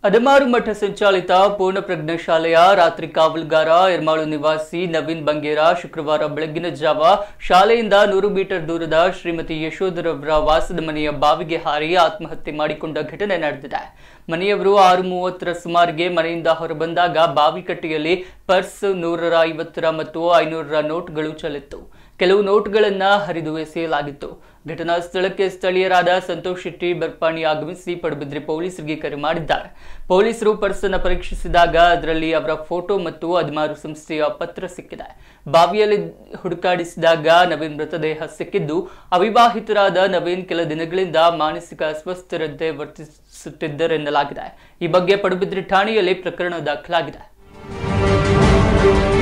ಅದಮಾರು ಮಠ ಸಂಚಾಲಿತ ಪೂರ್ಣ ಪ್ರಜ್ಞಾ ಶಾಲೆಯ ರಾತ್ರಿ ಕಾವಲುಗಾರ ಎರ್ಮಾಳು ನಿವಾಸಿ ನವೀನ್ ಬಂಗೇರ ಶುಕ್ರವಾರ ಬೆಳಗಿನ ಜಾವ ಶಾಲೆಯಿಂದ ನೂರು ಮೀಟರ್ ದೂರದ ಶ್ರೀಮತಿ ಯಶೋಧರವರ ವಾಸದ ಮನೆಯ ಬಾವಿಗೆ ಹಾರಿ ಆತ್ಮಹತ್ಯೆ ಮಾಡಿಕೊಂಡ ಘಟನೆ ನಡೆದಿದೆ ಮನೆಯವರು ಆರು ಮೂವತ್ತರ ಸುಮಾರಿಗೆ ಮನೆಯಿಂದ ಹೊರಬಂದಾಗ ಬಾವಿ ಕಟ್ಟೆಯಲ್ಲಿ ಪರ್ಸ್ ನೂರರ ಐವತ್ತರ ಮತ್ತು ಐನೂರರ ನೋಟ್ಗಳು ಚೆಲ್ಲಿತ್ತು ಕೆಲವು ನೋಟ್ಗಳನ್ನ ಹರಿದು ಎಸೆಯಲಾಗಿತ್ತು ಘಟನಾ ಸ್ಥಳಕ್ಕೆ ಸ್ಥಳೀಯರಾದ ಸಂತೋಷ್ ಶೆಟ್ಟಿ ಬರ್ಪಾಣಿ ಆಗಮಿಸಿ ಪಡುಬಿದ್ರಿ ಪೊಲೀಸರಿಗೆ ಕರೆ ಮಾಡಿದ್ದಾರೆ ಪೊಲೀಸರು ಪರ್ಸ್ ಅನ್ನು ಪರೀಕ್ಷಿಸಿದಾಗ ಅದರಲ್ಲಿ ಅವರ ಫೋಟೋ ಮತ್ತು ಅದ್ಮಾರು ಸಂಸ್ಥೆಯ ಪತ್ರ ಸಿಕ್ಕಿದೆ ಬಾವಿಯಲ್ಲಿ ಹುಡುಕಾಡಿಸಿದಾಗ ನವೀನ್ ಮೃತದೇಹ ಸಿಕ್ಕಿದ್ದು ಅವಿವಾಹಿತರಾದ ನವೀನ್ ಕೆಲ ದಿನಗಳಿಂದ ಮಾನಸಿಕ ಅಸ್ವಸ್ಥರಂತೆ ವರ್ತಿಸುತ್ತಿದ್ದರೆನ್ನಲಾಗಿದೆ ಈ ಬಗ್ಗೆ ಪಡುಬಿದ್ರಿ ಠಾಣೆಯಲ್ಲಿ ಪ್ರಕರಣ ದಾಖಲಾಗಿದೆ